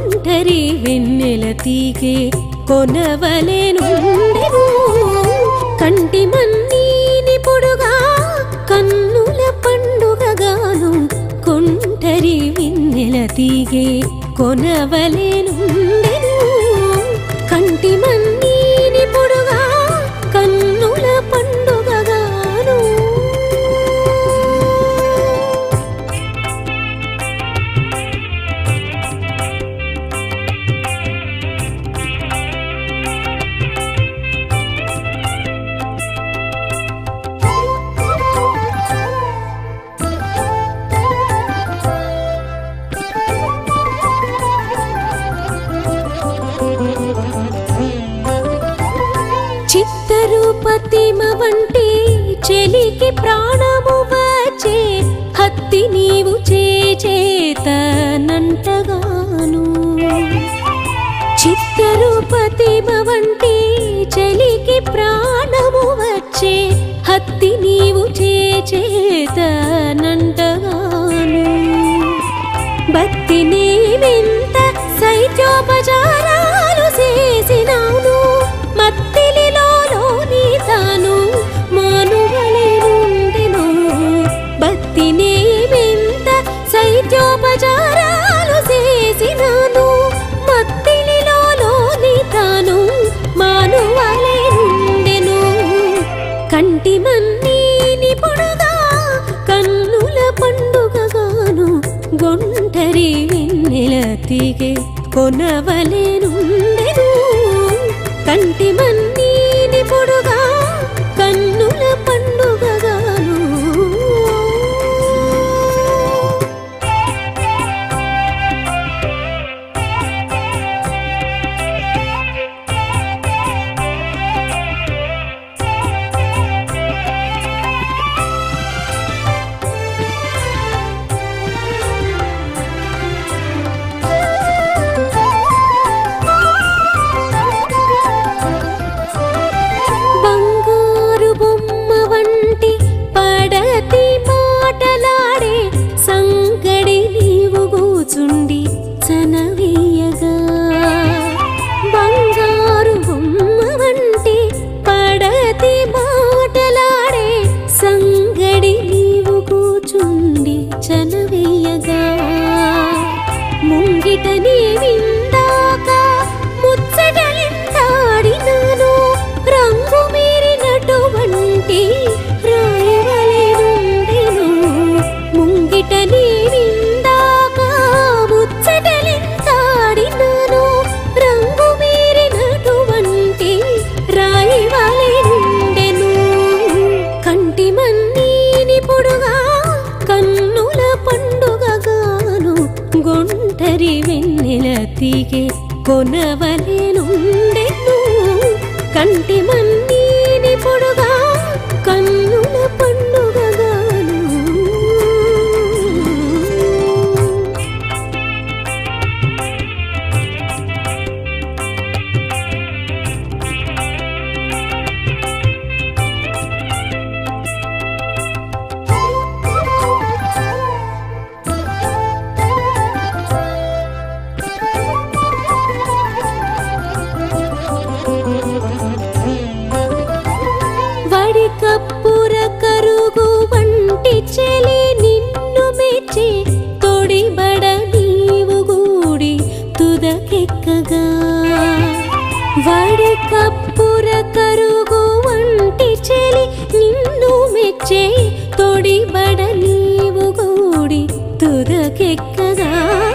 గొంటరి వెన్నెల తీగే కొనవలెనుండెను కంటి మన్నీని పొడుగా కన్నుల పండుగగాను కొంటరి వెన్నెల తీగే కొనవలెనుండెను కంటి మన్నీని పొడుగా కన్నుల పండుగగాను చిత్తరూపతిమ వంటి చెలికి ప్రాణము వచ్చే హత్తి నీవు చేతనంటగాను చిత్తరూపతిమ వంటి చెలికి ప్రాణము వచ్చే హత్తి నీవు చేతనంటగాను భక్తి నీవింత శైత్యోపచారాలు చేసినాను మత్తిలిలో తాను మానువలేనుండెను భక్తి నీవింత శైత్యోపచారాలు చేసినాను మత్తిలిలో తాను మానువలేనుండెను కంటి మన్నీని పొడుగా కన్నుల పండుగగాను గొంటరి వెన్నెల తీగే కొనవలేనుండెను కంటి మన్నీని పొడుగా కన్నుల పండుగగాను బంగారు బొమ్మ వంటి పడతి మాటలాడే సంగడి నీవు కూచుండి చనవీయగా బంగారు బొమ్మ వంటి పడతి మాటలాడే సంగడి నీవు కూచుండి చనవీయగా ముంగిట నీ విందాక ముచ్చటలింతాడినాను రంగు మీరినటువంటి రాయవలెనుండెను ముంగిట నీ విందాక ముచ్చటలింతాడినాను రంగు మీరినటువంటి రాయవలెనుండెను కంటి మన్నీని పొడుగా కన్నుల పండుగగాను గొంటరి వెన్నెల తీగే కొనవలెనుండెను కంటి మన్నీని పొడుగా కన్నుల పండుగగాను వడి కప్పుర కరుగు వంటి చెలి నిన్ను మెచ్చి తొడిబడ నీవు గూడి తుదకెక్కగా వడి కప్పుర కరుగు వంటి చెలి నిన్ను మెచ్చే తొడిబడ నీవు గూడి తుదకెక్కగా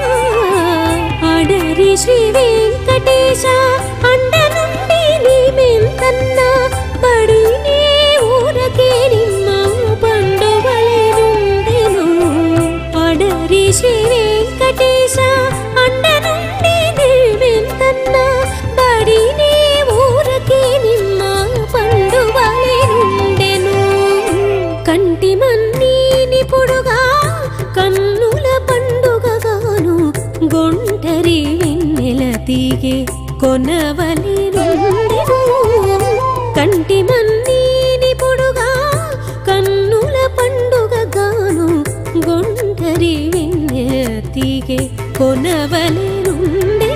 అడరి శ్రీ వెంకటేశ అండ నుండి నీ మెంతన్నా పడి నీ ఊరకే నిమ్మ పండుగలేనుండెను అడరి శ్రీ వెంకటేశ అండ నుండి నీ మెంతన్నా పడి నీ ఊరకే నిమ్మ పండుగలేనుండెను కంటి మన్నీని పొడుగా కన్నుల పండుగగాను గొంటరి వెన్నెల తీగే కొనవలెనుండెను కంటి మన్నీని పొడుగా కన్నుల పండుగగాను గొంటరి వెన్నెల తీగే కొనవలెనుండెను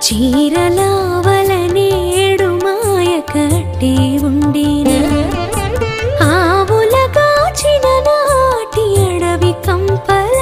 చీరలావలనేడు మాయ కట్టి ఉండిన ఆవుల కాచిన నాటి అడవి కంపల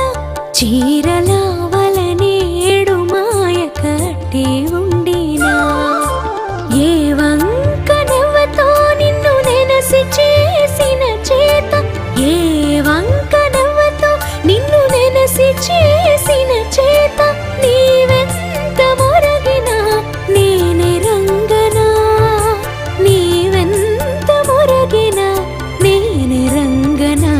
చీరలావలనేడు మాయ కట్టి ఉండినా ఏ వంక నవ్వతో నిన్ను నెనసి చేసిన చేత ఏ వంక నవ్వతో నిన్ను నెనసి చేసిన చేత నీవెంత మొరగినా నేనే రంగనా నీవెంత మొరగినా నేనే రంగనా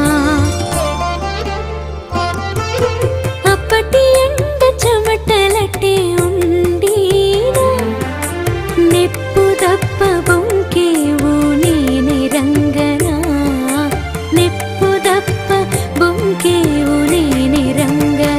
అప్పటి ఎండ చెమటలటే ఉండీనా నెప్పు దప్ప బొంకేవు నేనే రంగనా నెప్పు దప్ప బొంకేవు నేనే రంగనా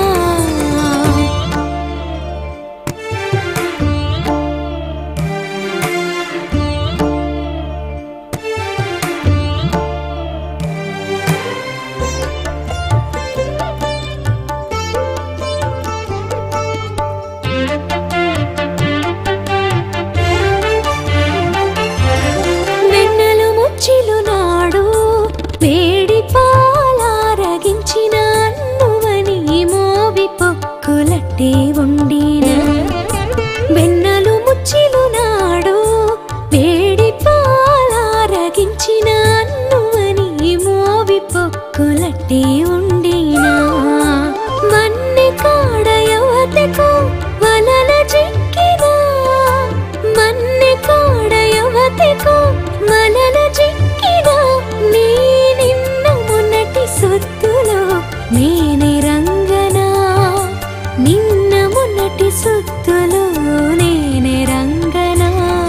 వెన్నెలు ముచ్చిలు నాడు వేడి పాలారగించిన అన్నువని మోవి పొక్కులట్టే ఉండిన వెన్నెలు ముచ్చిలు నాడు వేడి పాలారగించిన అన్నువని మోవి పొక్కులట్టే ఉండిన మన్నె కాడ యువతకు వలల చిక్కినా మన్నె కాడ యువతకు వలల చిక్కినా నీ నిన్న మొన్నటి సొత్తులో నేనే రంగనా నిన్న మొన్నటి సొత్తులో నేనే రంగనా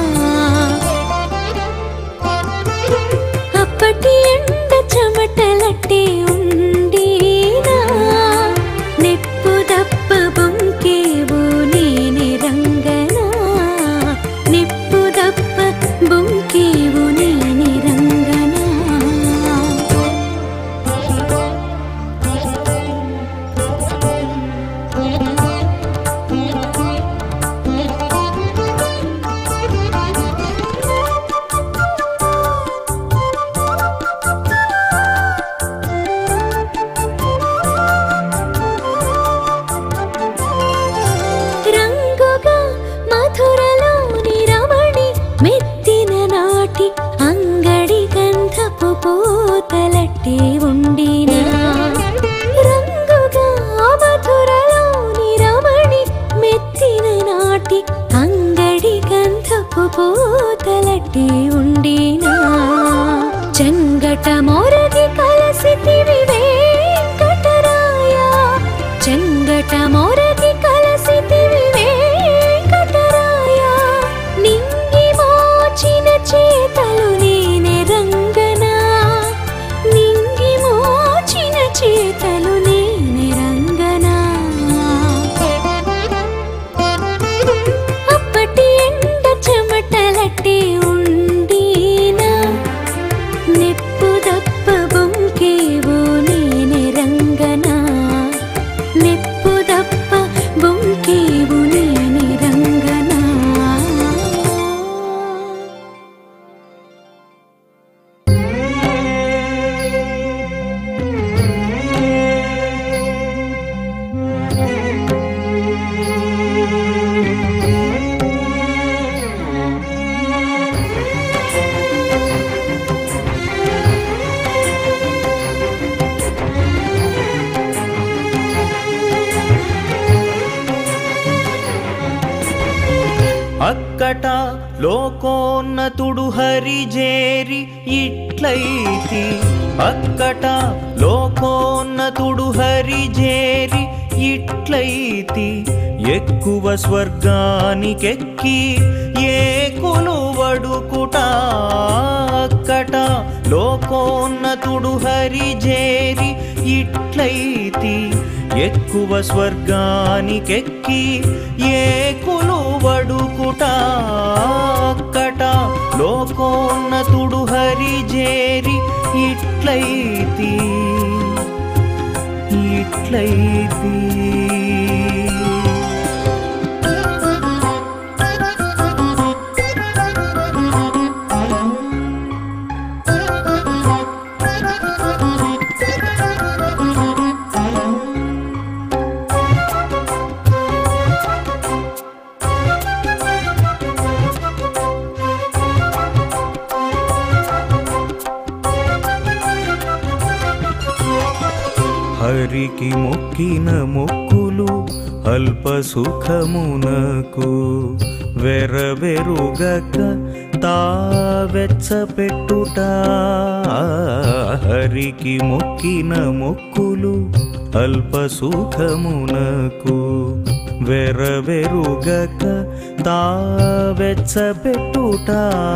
అప్పటి ఎండ చెమటలట్టే ఉండీనా నెప్పు దప్ప బొంకేవు నేనే రంగనా నిప్పు దప్ప బొంకేవు నేనే రంగనా రంగుగా మధురలోని రమణి మెత్తిన నాటి అంగడి గంధపు పూతలట్టి ఉండిన రంగుగా మధురలోని రమణి మెత్తిన నాటి అంగడి గంధపు పూతలట్టి ఉండిన చెంగట మొరగి కలసితివి వెంకటరాయ చెంగట మొరగి కలసితివి వెంకటరాయ నింగి మోచిన చేతలు నేనే రంగనా నింగి మోచిన చేతలు నేనే రంగనా అప్పటి ఎండ చెమటలట్టి ఉండీనా నెప్పు దప్ప బొంకేవు నేనే రంగనా నెప్పు దప్ప బొంకేవు నేనే రంగనా అక్కట లోకోన్నతుడు హరిజేరి ఇట్లయితి అక్కట లోకోన్నతుడు హరిజేరి ఇట్లయితి ఎక్కువ స్వర్గానికెక్కి ఏ కొలువడుకుట అక్కట లోకోన్నతుడు హరిజేరి ఇట్లయితి ఎక్కువ స్వర్గానికెక్కి ఏ కొలువడుకుట అక్కట లోకోన్నతుడు హరిజేరి ఇట్లయితి ఇట్లయితి హరికి మొక్కిన మొక్కులు అల్ప సుఖమునకు వెరవెరుగక తావెచ్చపెట్టుట హరికి మొక్కిన మొక్కులు అల్ప సుఖమునకు వెరవెరుగక తావెచ్చపెట్టుట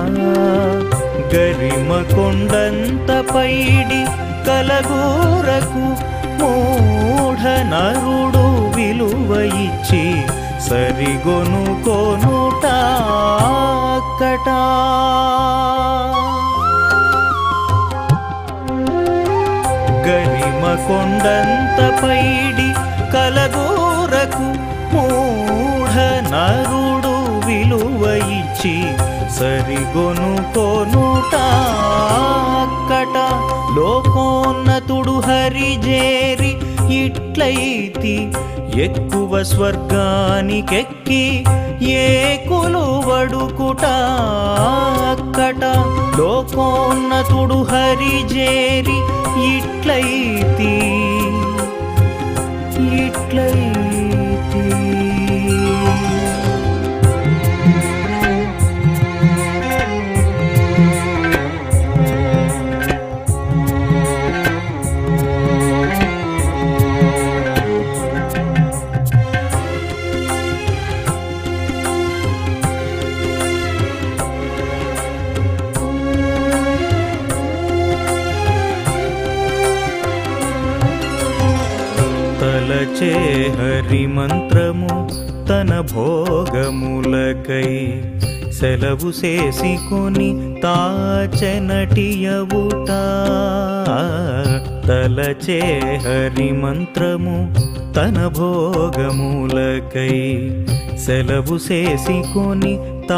గరిమ కొండంత పైడి కలగూరకు మూఢ నరుడు విలువ ఇచ్చి సరిగొను కొనుట అక్కటా గరిమ కొండంత పైడి కలగూరకు మూఢ నరుడు విలువ ఇచ్చి సరిగొను కొనుట అక్కట లోకోన్నతుడు హరిజేరి ఇట్లయితి ఎక్కువ స్వర్గానికెక్కి ఏ కొలువడుకుట అక్కట లోకోన్నతుడు హరిజేరి ఇట్లయితి ఇట్లయితి తలచే హరి మంత్రము తన భోగములకై సెలవు చేసికొని తాచనటియవుట తలచే హరి మంత్రము తన భోగములకై సెలవు చేసికొని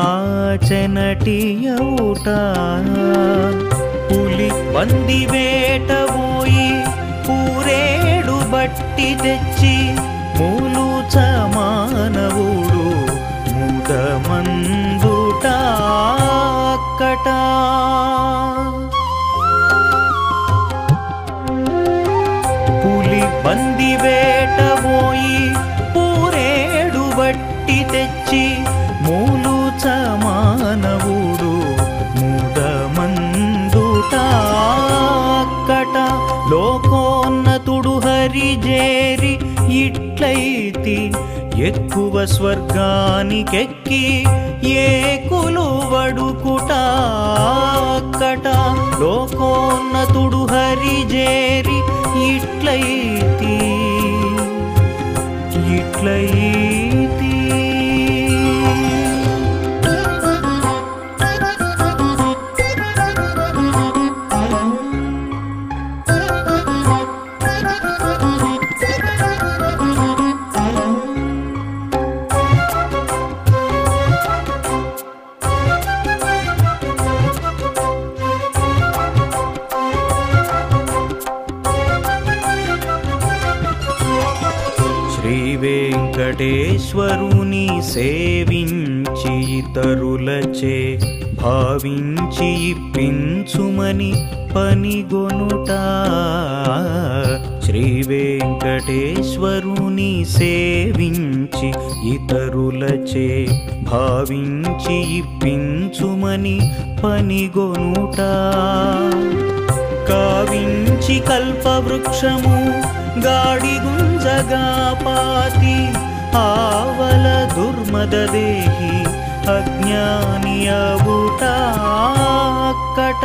తాచనటియవుట పులి పంది వేటబోయి పూరేడు బట్టి తెచ్చి మూలు మానవుడు ముదమందుట అక్కట పులి బంది వేటబోయి పూరేడు బట్టి తెచ్చి మూలు మానవుడు ముదమందుట అక్కట లోకోన్నతుడు హరిజేరి ఇట్లయితి ఎక్కువ స్వర్గానికెక్కి ఏ కొలువడుకుట అక్కట లోకోన్నతుడు హరిజేరి ఇట్లయితి ఇట్లయితి శ్రీ వెంకటేశ్వరుని సేవించి ఇతరులచే భావించి ఇప్పించుమని పనిగొనుట శ్రీ వెంకటేశ్వరుని సేవించి ఇతరులచే భావించి ఇప్పించుమని పనిగొనుట కావించి కల్పవృక్షము గాడిగుంజగా పాతి ఆవల దుర్మద దేహి అజ్ఞాని అవుట అక్కట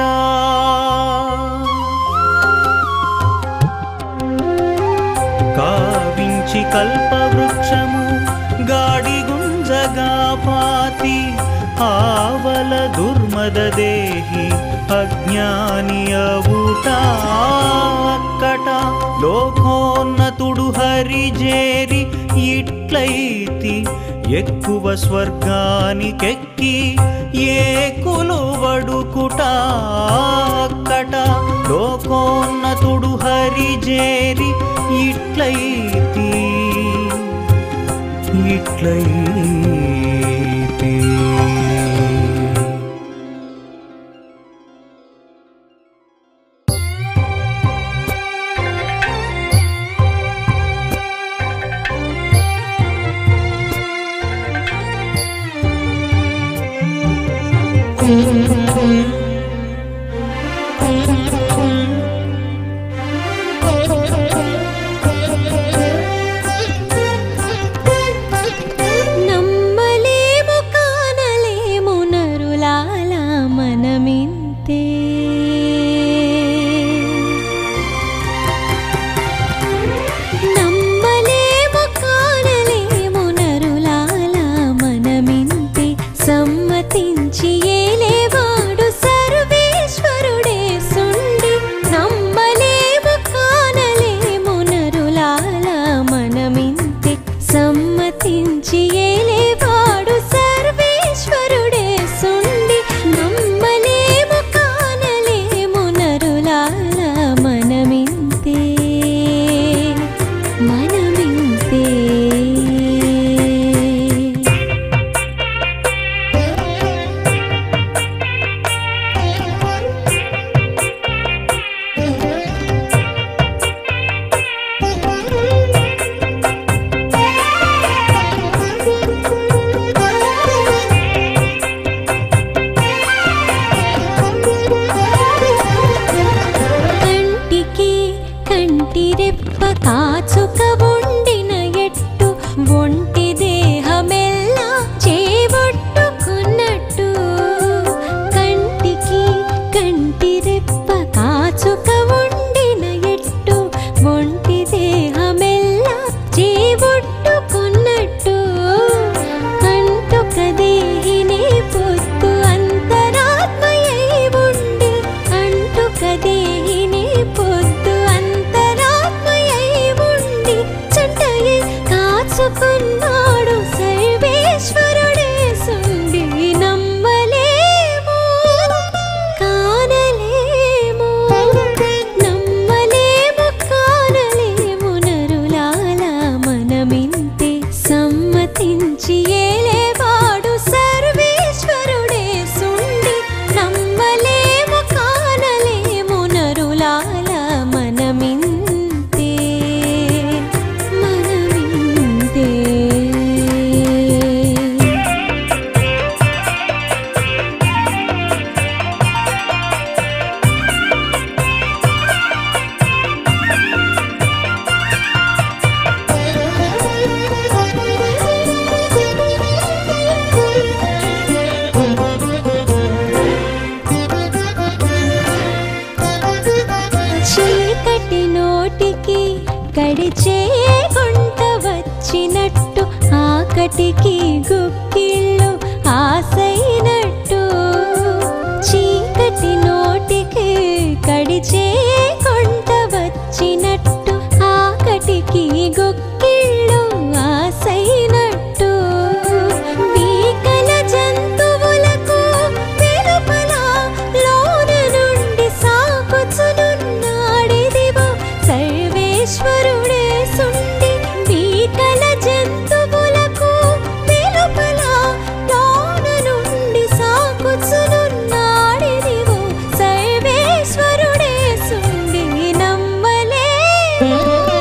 కావించి కల్పవృక్షము గాడిగుంజగా పాతి ఆవల దుర్మద దేహి అజ్ఞాని అవుట అక్కట లోకోన్నతుడు హరిజేరి ఇట్లయితి ఎక్కువ స్వర్గానికెక్కి ఏ కొలువడుకుట అక్కట లోకోన్నతుడు హరిజేరి ఇట్లయితి ఇట్లయితి కాచుక ఉండిన ఎట్టు ఒంటి దేహమెల్లా చేబొట్టుకున్నట్టు కంటికి కంటి రెప్ప కాచుక ఉండిన ఎట్టు ఒంటి దేహమెల్లా చేబొట్టుకున్నట్టు కంటుక దేహిని పొత్తు అంతరాత్మయై ఉండి అంటుక దేహిని పొత్తు అంతరాత్మయై ఉండి చంటయే కాచుకున్నాడు సర్వేశ్వరుడే సుండి నమ్మలేము కానలేము నమ్మలేము కానలేము నరులాల మనమింతే సమ్మతించి ఏలేవాడు సర్వేశ్వరుడే సుండి నమ్మలేము కానలేము నరులాల మనమింతే మనమింతే చీకటి నోటికి గడిచే గుంట వచ్చినట్టు ఆకటికి గుక్కిళ్ళు ఆసైనట్టు చీకటి నోటికి గడిచే గుంట వచ్చినట్టు ఆకటికి గుక్కిళ్ళు ఆసైనట్టు వీకల జంతువులకు వెలుపల లోన నుండి సాగుచునున్నాడిదివో సర్వేశ్వరుడే సుండి వీకల జంతువులకు వెలుపల లోన నుండి సాగుచునున్నాడిదివో సర్వేశ్వరుడే సుండి నమ్మలేము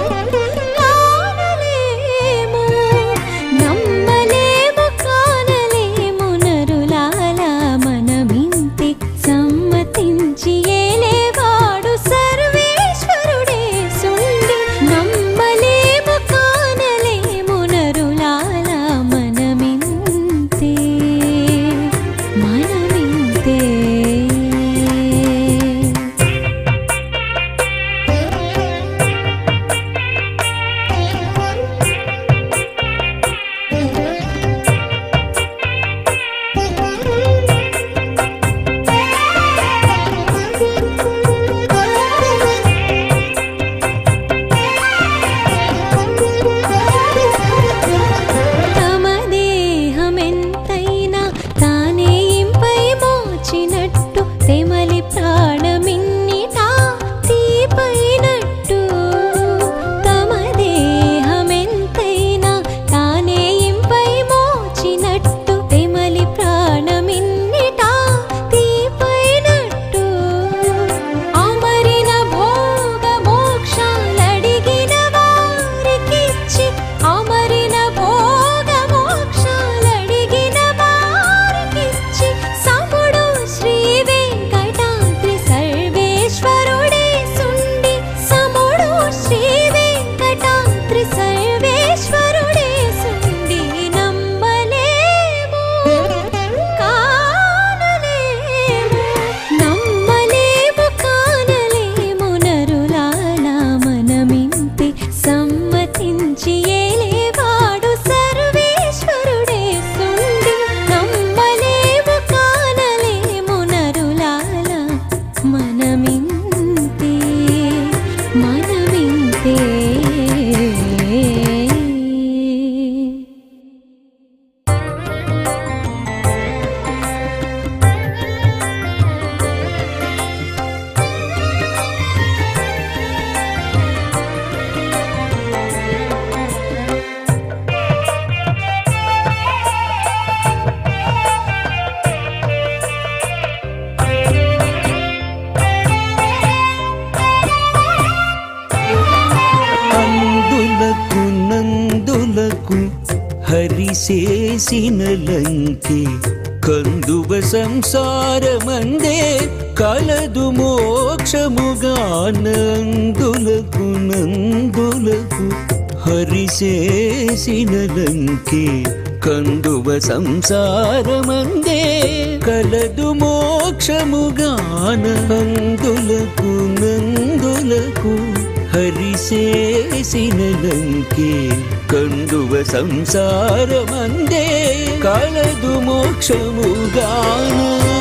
కానలేము నమ్మలేము కానలేము నరులాల మనమింతి సమ్మతించి ఏలేవాడు సర్వేశ్వరుడే సుండి నమ్మలేము కానలేము నరులాల మనమింతే మనమింతే తమ దేహమెంతైనా తానే ఇంపై మోచినట్టు తెమలి ప్రాణమిన్నిటా తీపైనట్టు తమ దేహమెంతైనా తానే ఇంపై మోచినట్టు తెమలి ప్రాణమిన్నిటా తీపైనట్టు అమరిన భోగ మోక్షాలడిగిన వారికిచ్చి అమరిన భోగ మోక్షాలడిగిన వారికిచ్చి సముడు శ్రీ వెంకటాద్రి సర్వేశ్వరుడే సుండి సముడు శ్రీ వెంకటాద్రి సర్వేశ్వరుడే సుండి నమ్మలేము కానలేము నమ్మలేము కానలేము నరులాల మనమింతి సమ్మతించి ఏలేవాడు సర్వేశ్వరుడే సుండి నమ్మలేము కానలేము నరులాల మనమింతే మనమింతే అందులకు నందులకు హరిసేసిన లంకి కందువ సంసారమందే కలదు మోక్షముగానందులకు నందులకు హరిశేసిన లంకే కందువ సంసారమందే కలదు మోక్షముగానందులకు నందులకు హరిశేసిన లంకే కందువ సంసారమందే కలదు మోక్షముగాన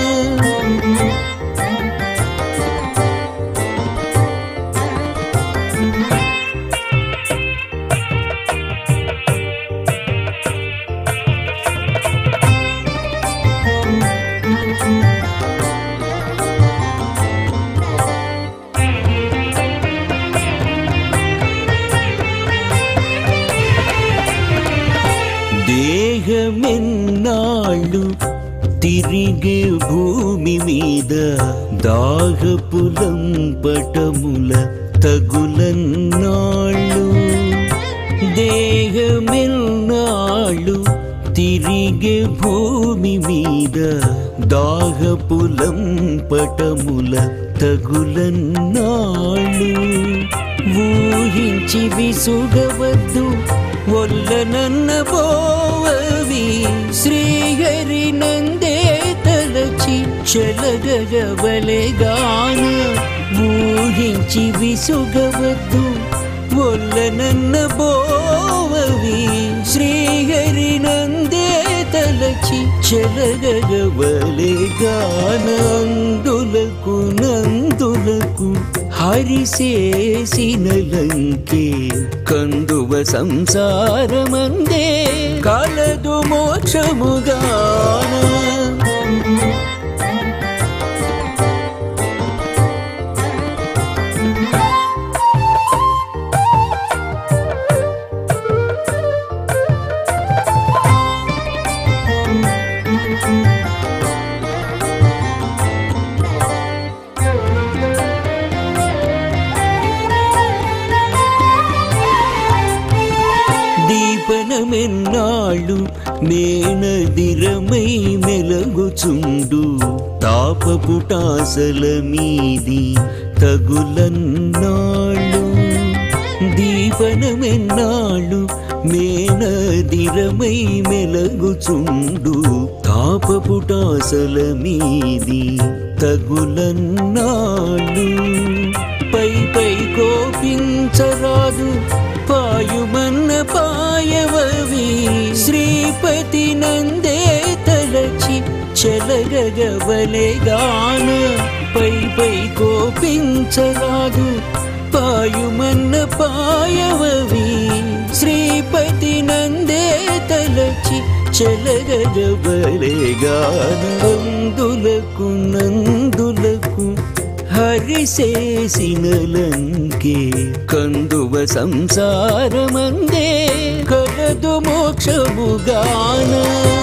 దేహమెన్నాళ్ళు తిరిగే భూమి మీద దాహపులంపటముల తగులన్నాళ్ళు దేహమెన్నాళ్ళు తిరిగే భూమి మీద దాహపులంపటముల తగులన్నాళ్ళు ఊహించి విసుగవద్దు ఒల్లనన్న పోవవి శ్రీహరి నందే తలచి చెలగగవలెగాన ఊహించి విసుగవద్దు ఒల్లనన్న పోవవి శ్రీహరి నందే తలచి చెలగగవలెగాన అందులకు నందులకు హరిసేసిన లంకే కందువ సంసారమందే కలదు మోక్షముగాన దీపనమెన్నాళ్ళు మేనదిరమై మెలగుచుండు తాపపుటాసల మీది తగులన్నాళ్ళు దీపనమెన్నాళ్ళు మేనదిరమై మెలగుచుండు తాపపుటాసల మీది తగులన్నాళ్ళు పై పై కోపించరాదు పాయుమన్న పాయవవి శ్రీపతి నందే తలచి చెలగగవలెగాన పై పై కోపించరాదు పాయుమన్న పాయవవి శ్రీపతి నందే తలచి చెలగగవలెగాన అందులకు నందులకు హరిసేసిన లంకే కందువ సంసారమందే కలదు మోక్షముగాన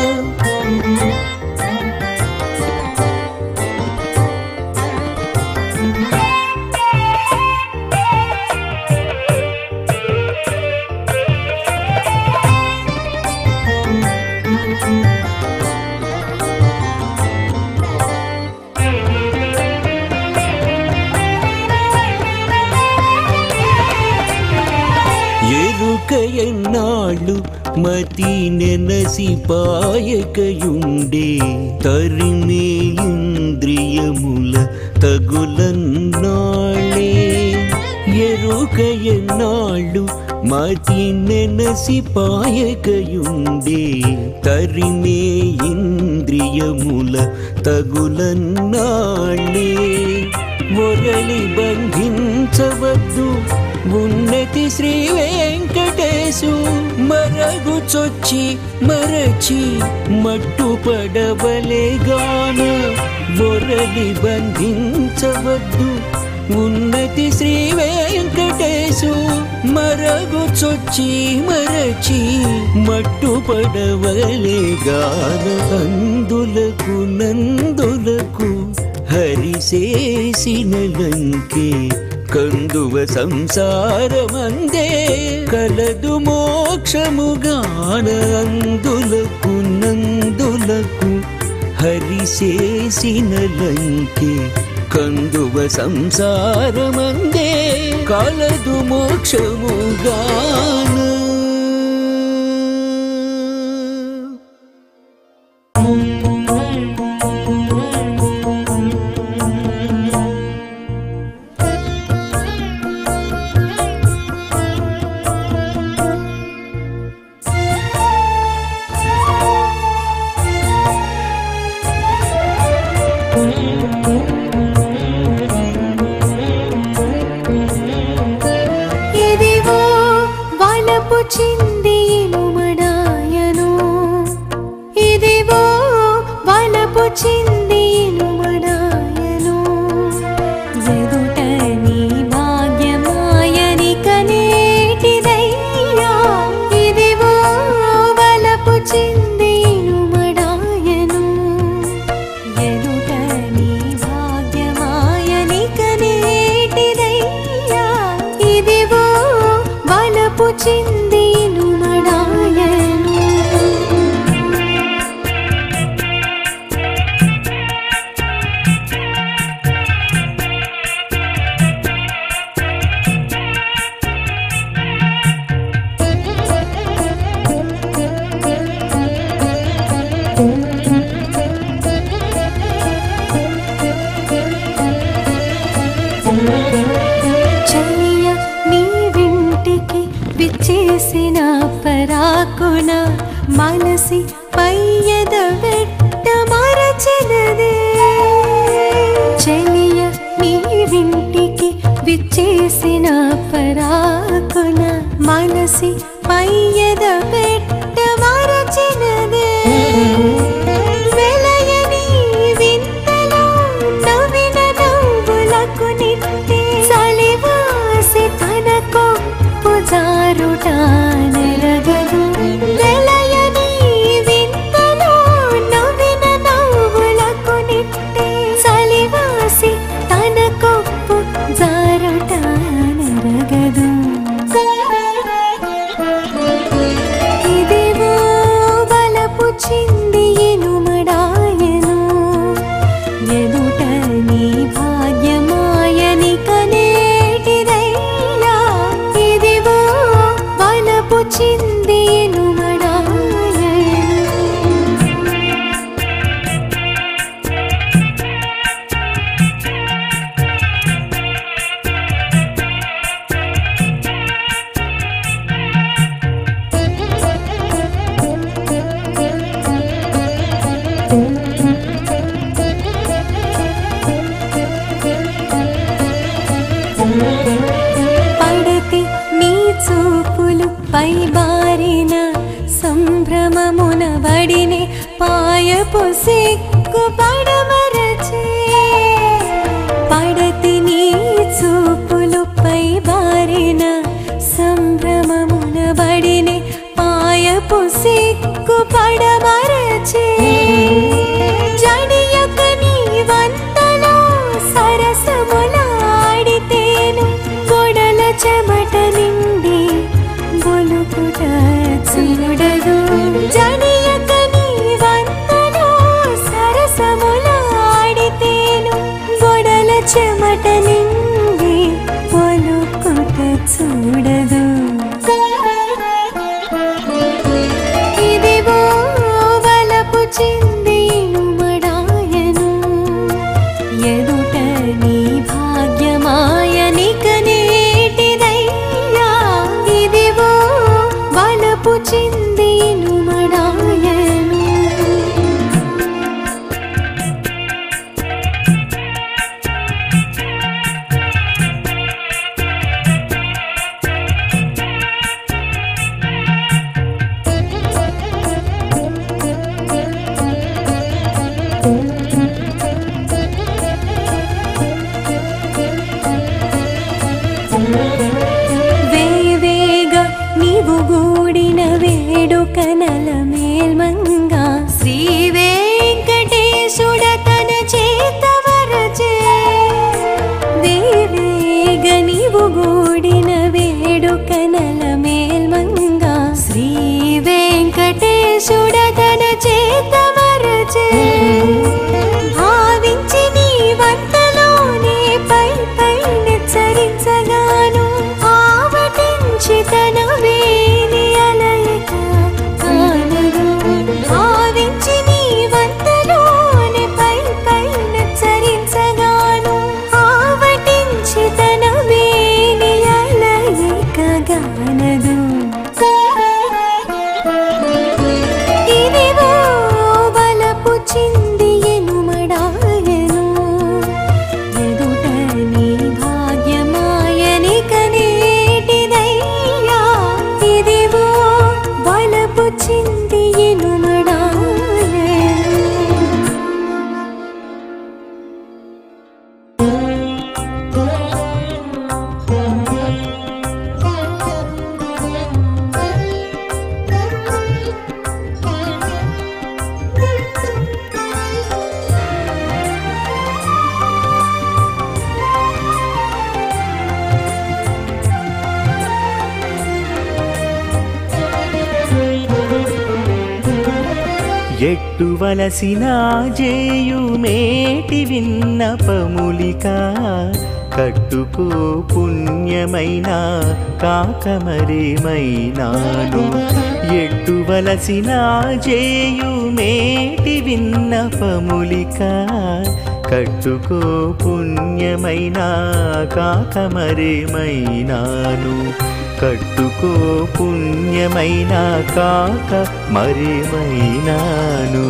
ఎరుక ఎన్నాళ్ళు మతి నెనసి పాయకయుండే తరిమే ఇంద్రియముల తగులన్నాళ్ళే ఎరుక ఎన్నాళ్ళు మతి నెనసి పాయకయుండే తరిమే ఇంద్రియముల తగులన్నాళ్ళే మురళి బంధించవద్దు ఉన్నతి శ్రీ వెంకటేశు మరగుచొచ్చి మరచి మట్టు పడవలేగాన మురళి బంధించవద్దు ఉన్నతి శ్రీ వెంకటేశు మరగుచొచ్చి మరచి మట్టు పడవలేగాన అందులకు నందులకు హరిసేసిన లంకే కందువ సంసారమందే కలదు మోక్షముగాన అందులకు నందులకు హరిశేసిన లంకే కందువ సంసారమందే కలదు మోక్షముగాను ఇదివో వలపు చింది ఇనుమడాయను ఇదివో వలపు చింది ఇనుమడాయను ఎదుట నీ భాగ్యమాయని కనేటిదయ్యా ఇదివో వలపు చింది ఇనుమడాయను ఎదుట నీ భాగ్యమాయని కనేటిదయ్యా ఇదివో వలపు చిందిను మడాయను చెయ్య నీ వింటికి విచ్చేసిన పరాకున మనసి పయ్యద వెట్ట మరచినదే చెలియ నీ వింటికి విచ్చేసిన పరాకున మనసి పయ్యద వెట్ట మరచినదే వెలయని వింతలో నవ్విన నవ్వులకు నిత్తే సలివాసి తన కొప్పు జారుట నెరగదు వెలయని వింతలో నవ్విన నవ్వులకు నిత్తే సలివాసి తన కొప్పు జారుట నెరగదు ఇదివో వలపు చింది ఇనుమడాయను ఎదుట నీ భాగ్యమాయని కనేటిదయ్యా ఇదివో వలపు చింది ఇనుమడాయను పడతి నీ చూపులు పై బారిన సంభ్రమమున వడిని పాయపు సిగ్గు పడమరచే పడతి నీ చూపులు పై బారిన సంభ్రమమున వడిని పాయపు సిగ్గు పడమరచే జడియక నీ వంతలో సరసములాడితేను గొడల చెమట నిండి బొలుకుట చూడదు జడియక నీ వంతలో సరసములాడితేను గొడల చెమట నిండి బొలుకుట చూడదు ఇదివో వలపు చిందిను మడాయను ఎదుట నీ భాగ్యమాయని కనేటిదయ్యా ఇదివో వలపు చిందిను మడాయను వేవేగ నీవు గూడిన వేడుకనల మేల్మంగా శ్రీ వెంకటేశుడ తన చేత వరచే వేవేగ నీవు గూడిన వేడుకనల మేల్మంగా శ్రీ వెంకటేశుడ తన చేత వరచే ఎట్టువలసిన జేయుమేటి విన్నపములిక కట్టుకో పుణ్యమైన కాకమరేమైనాను ఎట్టువలసిన జేయుమేటి విన్నపములిక కట్టుకో పుణ్యమైన కాకమరేమైనాను కట్టుకో పుణ్యమైన కాక మరేమైనాను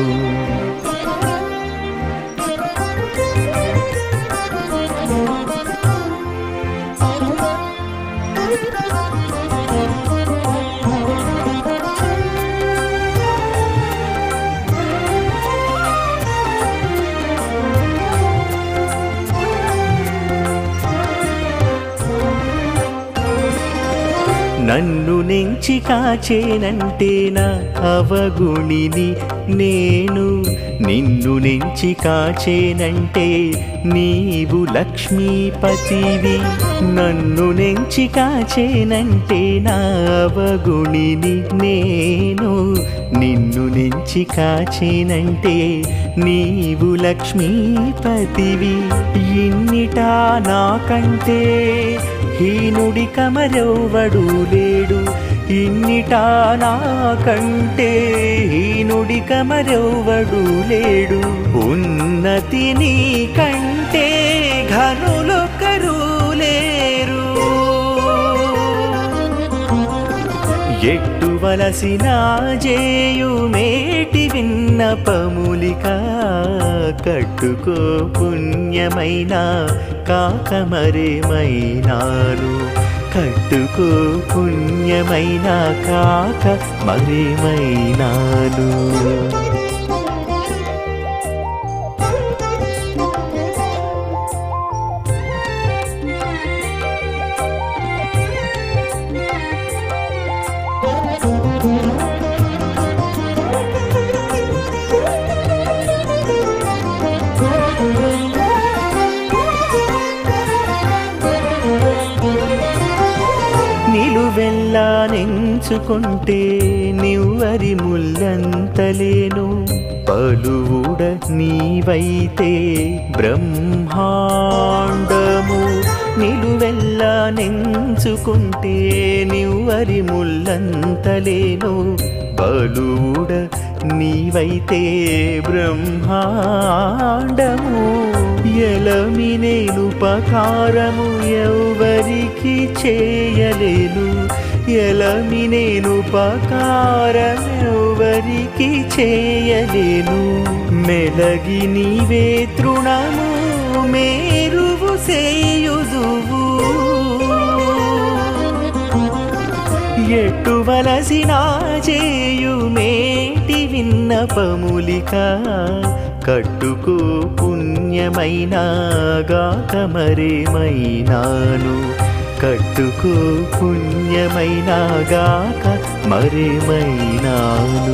నన్ను నెంచి కాచేనంటే నా అవగుణిని నేను నిన్ను నెంచి కాచేనంటే నీవు లక్ష్మీపతివి నన్ను నెంచి కాచేనంటే నా అవగుణిని నేను నిన్ను నెంచి కాచేనంటే నీవు లక్ష్మీపతివి ఇన్నిటా నాకంటే హీనుడి కమరెవ్వడు లేడు ఇన్నిటా నాకంటే హీనుడి కమరెవ్వడు లేడు ఉన్నతి నీ కంటే ఘనులొక్కరు లేరు ఎట్టువలసిన జేయుమేటి విన్నపములిక కట్టుకో పుణ్యమైన కాకమరేమైనాను కట్టుకో పుణ్యమైన కాక మరేమైనాను నిలువెల్లా నెంచుకుంటే నివ్వరి ముల్లంతలేను పలువుడ నీవైతే బ్రహ్మాండము నిలువెల్లా నెంచుకుంటే నివ్వరి ముల్లంతలేను బలువుడ నీవైతే బ్రహ్మాండము ఎలమినేనుపకారము ఎవ్వరికి చేయలేను ఎలమినేనుపకారం ఎవ్వరికి చేయలేను మెలగి నీవే తృణము మేరువు సేయుదువు ఎట్టువలసిన చేయుమేటి విన్నపములిక కట్టుకో పుణ్యమైన గాక మరేమైనాను కట్టుకో పుణ్యమైన గాక మరేమైనాను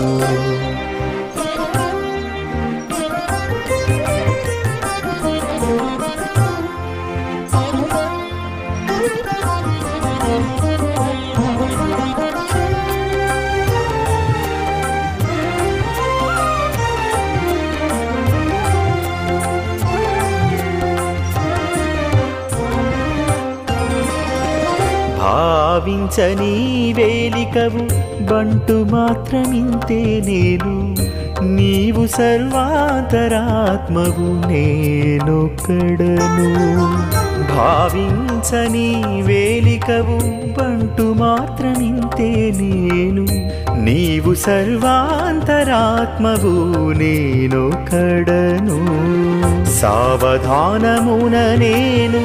భావించని వేలికవు బంటు మాత్రమింతే నేను నీవు సర్వాంతరాత్మవు నేనొక్కడను భావించని వేలికవు బంటు మాత్రమింతే నేను నీవు సర్వాంతరాత్మవు నేనొక్కడను సావధానమున నేను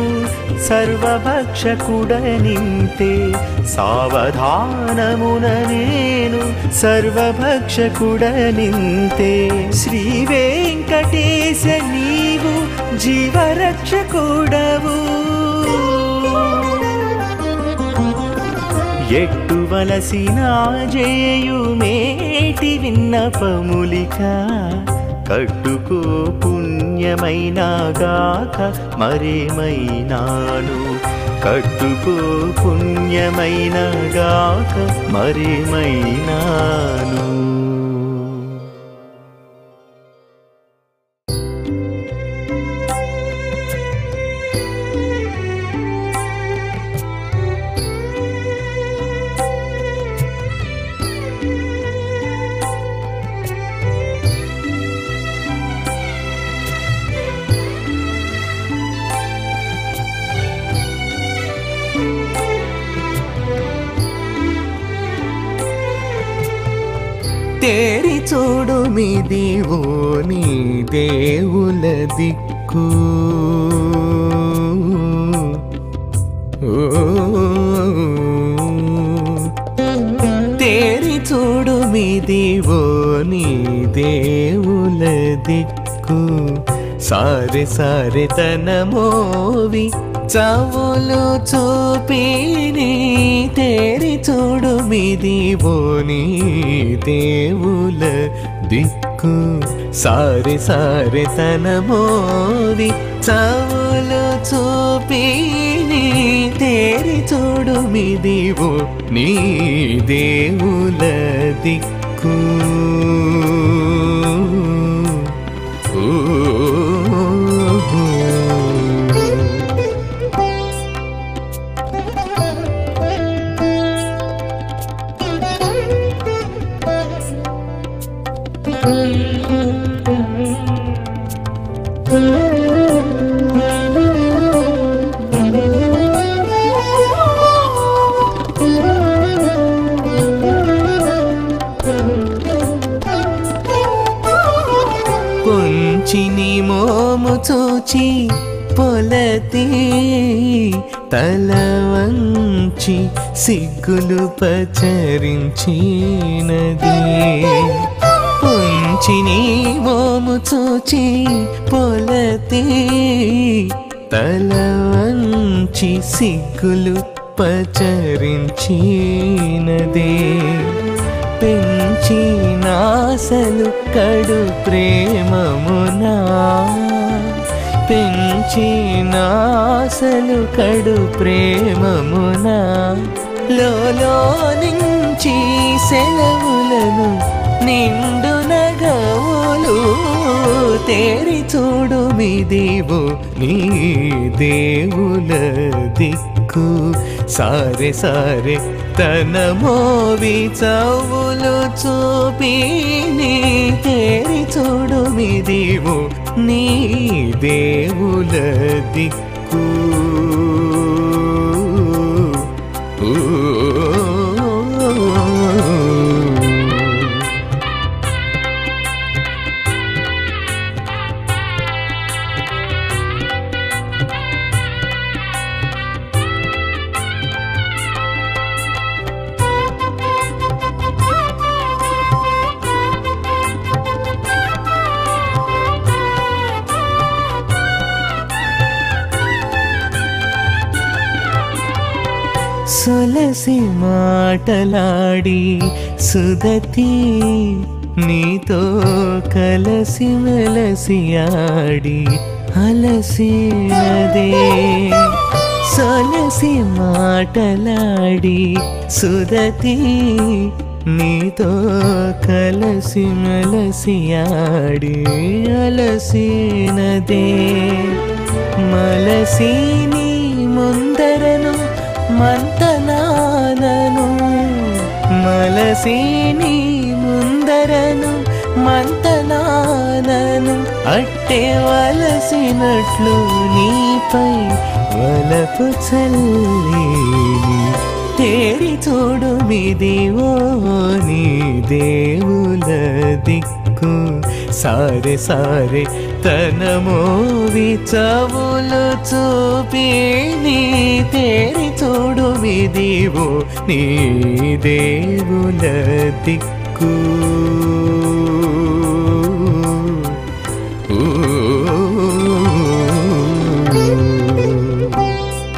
సర్వభక్షకుడనింతే సావధానమున నేను సర్వభక్షకుడనింతే శ్రీ వెంకటేశ నీవు జీవరక్షకుడవు ఎట్టువలసిన జేయుమేటి విన్నపములిక కట్టుకో పుణ్యమైన గాక మరేమైనాను కట్టుకో పుణ్యమైన గాక మరేమైనాను తేరి చూడు మిదివో నీ దేవుల దిక్కు తేరి చూడు మిదివో నీ దేవుల దిక్కు సారె సారె తన మోవి చవులు చూపిని తేరి చూడు మిదివో నీ దేవుల దిక్కు సారె సారె తన మోవి చవులు చూపిని తేరి చూడు మిదివో నీ దేవుల దిక్కు ఓ పొంచిని మోము చూచి పొలతి తల వంచి సిగ్గులు పచరించినది పొంచిని మోము చూచి పొలతి తల వంచి సిగ్గులు పచరించినదే పెంచి నాసలు కడు ప్రేమమునా పెంచి నాసలు కడు ప్రేమమునా లోలో నుంచి సెలవులను నిండు నగవులు తేరి చూడు మిదివు నీ దేవుల దిక్కు సారె సారె తన మోవి చవులు చూపి నీ తేరి చూడు మిదివు నీ దేవుల దిక్కు ఓ సొలసి మాటలాడి సుదతి నీతో కలసి మెలసి ఆడి అలసినదే సొలసి మాటలాడి సుదతి నీతో కలసి మెలసి ఆడి అలసినదే మలసి నీ ముందరను మంతనానను మలసి నీ ముందరను మంతనానను అట్టే వలసినట్లు నీపై వలపు చల్లి తేరి చూడు మిదివో నీ దేవుల దిక్కు సారె సారె తన మోవి చవులు చూపి నీ తేరి చూడు మిదివో నీ దేవుల దిక్కు ఓ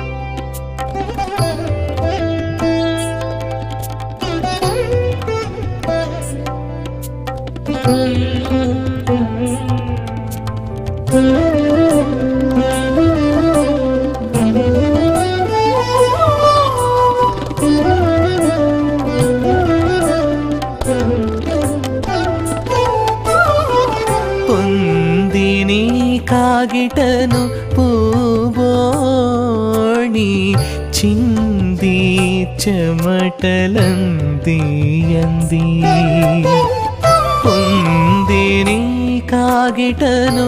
పొందిని కాగిటను పూబోణి చింది చెమటలంది అంది పొందిని కాగిటను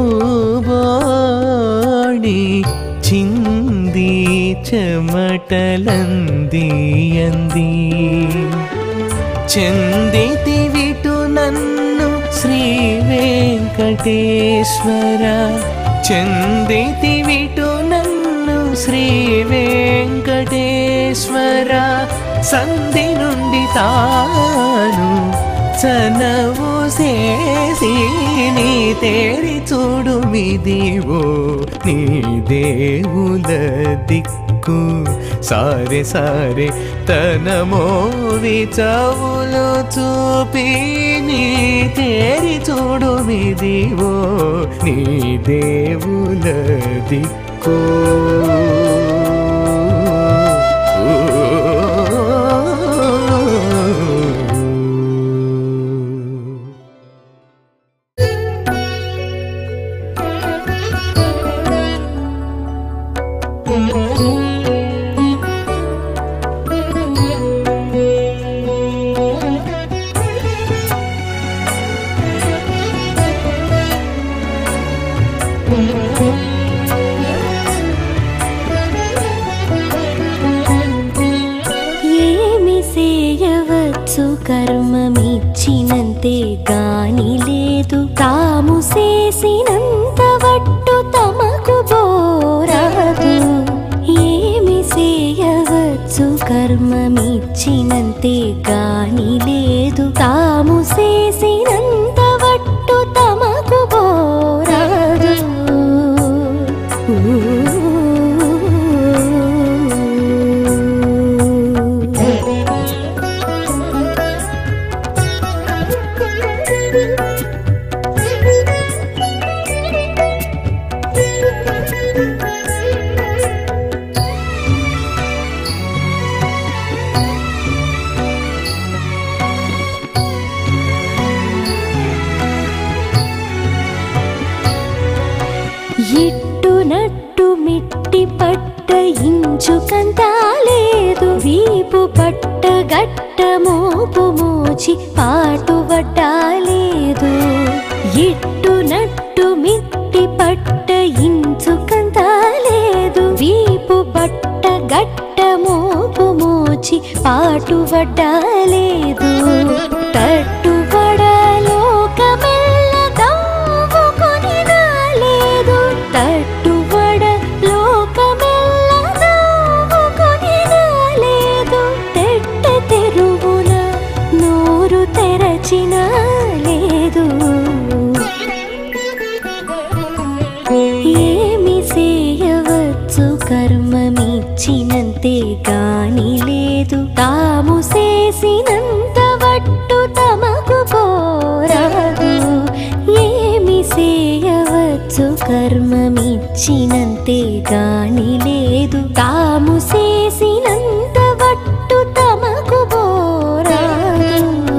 పూబోణి చింది చెమటలంది అంది చెందితి విటు నన్ను శ్రీ వెంకటేశ్వర చెందితి విటు నన్ను శ్రీ వెంకటేశ్వర సంధి నుండి తాను చనవు చేసి నీ తేరి చూడు మిదివో నీ దేవుల దిక్కు సారే సారే తన మోవి చవులు చూపి నీ తేరి చూడు మిదివో నీ దేవుల దిక్కు ఏమి చేయవచ్చు కర్మమిచ్చినంతే గాని లేదు తాము చేసినంత వట్టు తమకు బోరాదు ఏమి చేయవచ్చు కర్మమిచ్చినంతే గాని లేదు తాము చేసినంత వట్టు తమకు బోరాదు ఇట్టు నట్టు మిట్టి పట్ట ఇంచుకంతా లేదు వీపు పట్ట గట్ట మోపు మోచి పాటు వడ్డాలేదు ఇట్టు నట్టు మిట్టి పట్ట ఇంచుకంతా లేదు వీపు పట్ట గట్ట మోపు మోచి పాటు వడ్డాలేదు తట్టుబడ లోకమెల్ల దవ్వుకొని రాలేదు తట్టుబడ లోకమెల్ల దవ్వుకొని రాలేదు తెట్ట తెరువున నోరు తెరచిన లేదు ఏమి చేయవచ్చు కర్మమిచ్చినంతే గాని లేదు తాము చేసినంత వట్టు తమకు పోరాదు ఏమి చేయవచ్చు కర్మమిచ్చినంతే గాని లేదు తాము చేసినంత వట్టు తమకు పోరాదు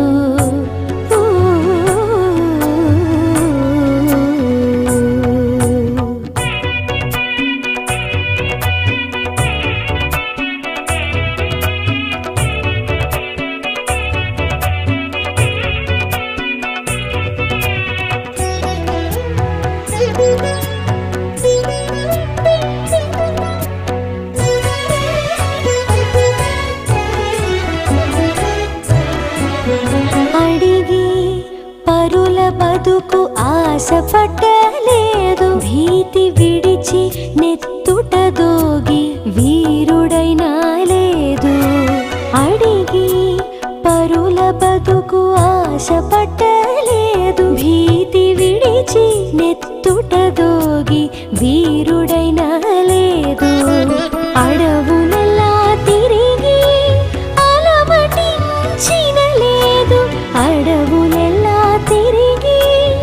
అడిగి పరుల బతుకు ఆశపట్టలేదు భీతి విడిచి నెత్తుట దోగి వీరుడైనా లేదు అడిగి పరుల బతుకు ఆశపట్టలేదు భీతి విడిచి నెత్తుట దోగి వీరుడైనా లేదు అడవునలా తిరిగి అలవటించిన లేదు అడవునెల్లా తిరిగి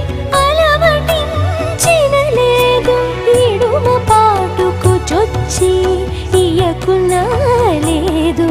అలవటించిన లేదు ఇడుమ పాటుకు చొచ్చి ఇయకున్నా లేదు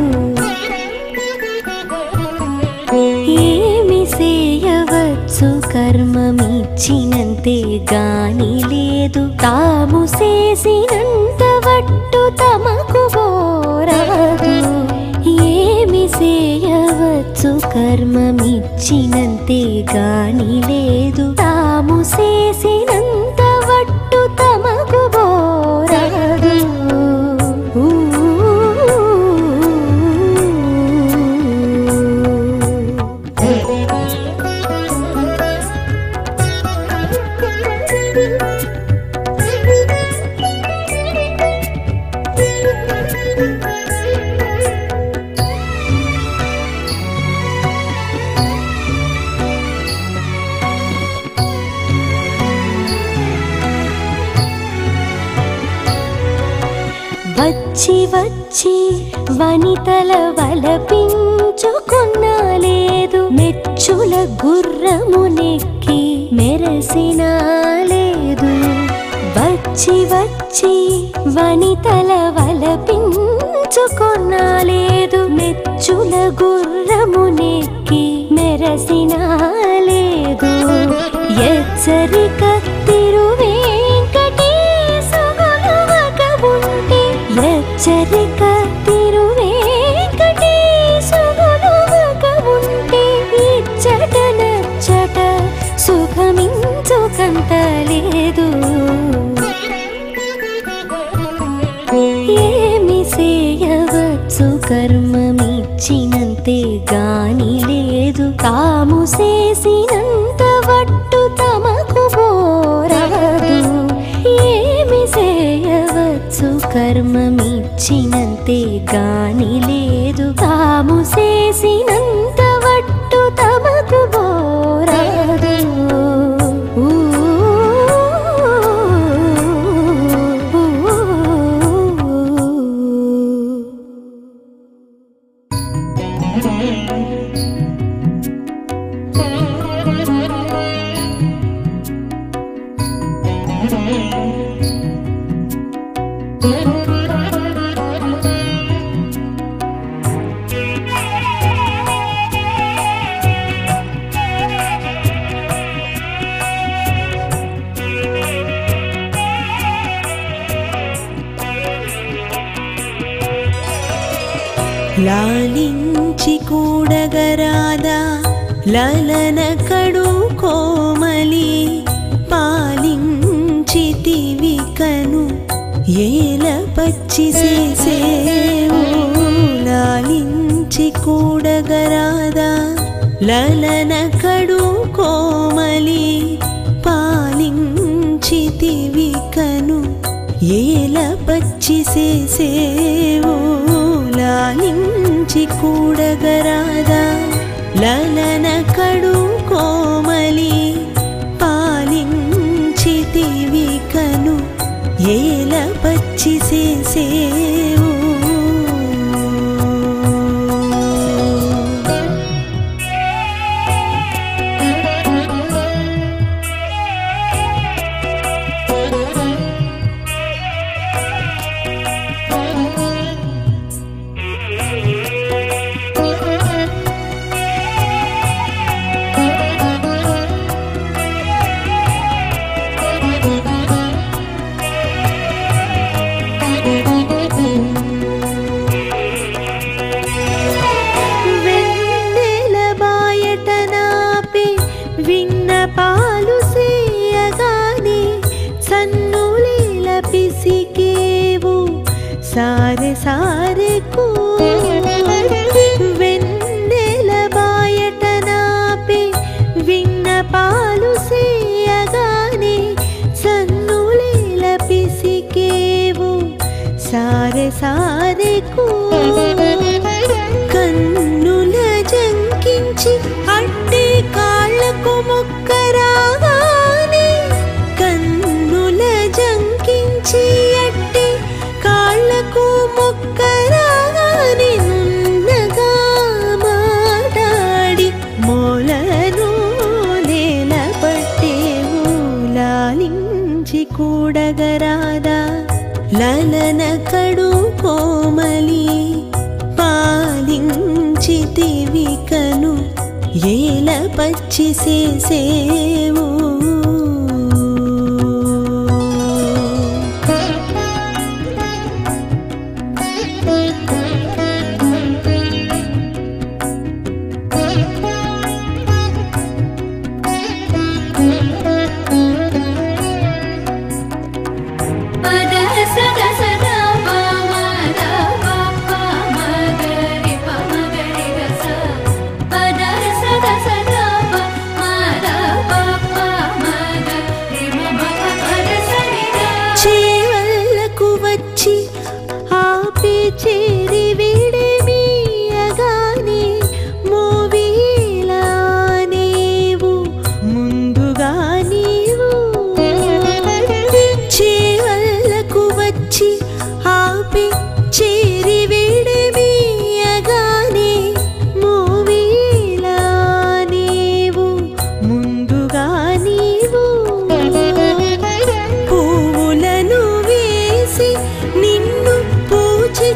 ఏమి చేయవచ్చు కర్మమిచ్చినంతే గాని లేదు తాము చేసినంత వట్టు తమకు బోరాదు ఏమి చేయవచ్చు కర్మమిచ్చినంతే గాని లేదు తాము చేసినంత వట్టు తమకు బోరాదు ఊ వచ్చి వచ్చి వనితల వలపించుకున్నా లేదు మెచ్చుల గుర్రము నెక్కి మెరసినా లేదు వచ్చి వచ్చి వనితల వలపించుకున్నా లేదు మెచ్చుల గుర్రము నెక్కి మెరసినా లేదు ఎచ్చరిక తిరువేంకటేశుగొలువక ఉంటే ఎచ్చరిక తిరువేంకటేశుగొలువక ఉంటే ఇచ్చట నచ్చట సుఖమించుకంత లేదు ఏమి చేయవచ్చు కర్మమిచ్చినంతే గాని లేదు తాము చేసినంత వట్టు తమకు బోరదు ఏమి చేయవచ్చు కర్మమిచ్చినంతే గాని లేదు తాము చేసినంత వట్టు తమకు బోరదు లాలించి కూడగరాదా లలన కడు కోమలి పాలించితివి కను ఏల పచ్చి సేసేవు లాలించి కూడగరాదా లలన కడు కోమలి పాలించితివి కను ఏల పచ్చి సేసేవు లాలించి కూడగరాదా లలన కడు కోమలి పాలించితివి కను ఏల పచ్చి సేసేవు వెన్నెల బాయట నాపి విన్న పాలు సేయగానే సన్నులీల పిసికేవు సారె సారెకు వెన్నెల బాయట నాపి విన్న పాలు సేయగానే సన్నులీల పిసికేవు సారె సారెకు కన్నుల జంకించి అట్టి కాళ్ళకు మొక్కరాగానే కన్నుల జంకించి అట్టి కాళ్ళకు మొక్కరాగానే నున్నగా మాటాడి మొలను నేల పట్టేవు లాలించి కూడగరాదా లలన కడు కోమలి పాలించితివి కను ఏల పచ్చి సేసేవు పద సద సద ప మద ప ప మగరి ప మగరి గస పద సద సద ప మద ప ప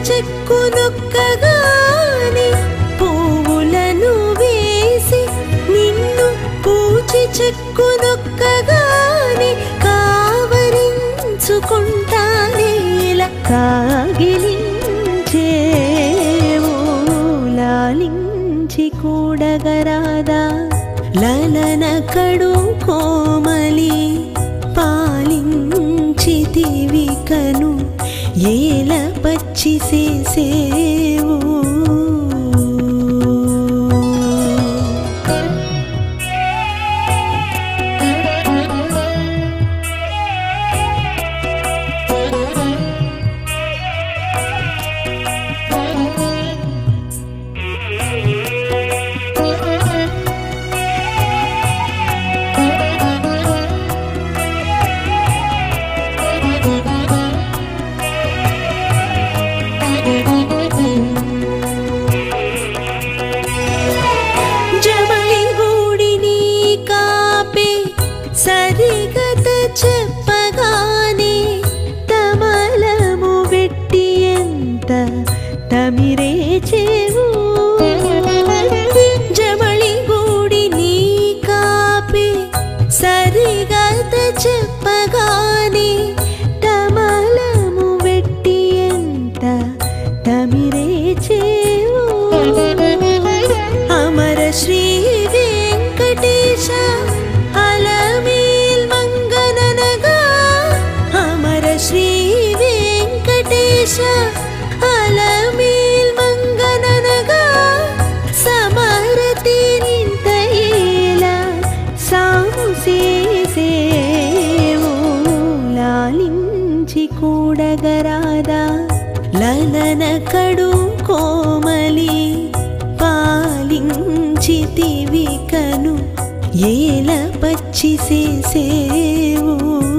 చెక్కునొక్కగానే పువ్వులను వేసి నిన్ను పూచి చెక్కునొక్కగానే కావరించుకుంటానేల కాగిలించేవో లాలించి కూడగరాదా లలన కడు కోమలి పాలించితివి కను ఏల పచ్చి సేసేవు జమలి గూడిని కాపే సరిగత చెప్పగానే తమలము వెట్టి ఎంత తమిరే చేవు జమలి గూడిని కాపే సరిగత చెప్పగానే తమలము వెట్టి ఎంత తమిరే చేవు అమర శ్రీ వెంకటేశ అలమేల్ మంగననగా అమర శ్రీ వెంకటేశ అలమేల్ మంగననగా సమరతి నింతయేల సాము సేసేవు లాలించి కూడగరాదా లలన కడు కోమలి పాలించితివి కను ఏల పచ్చి సేసేవు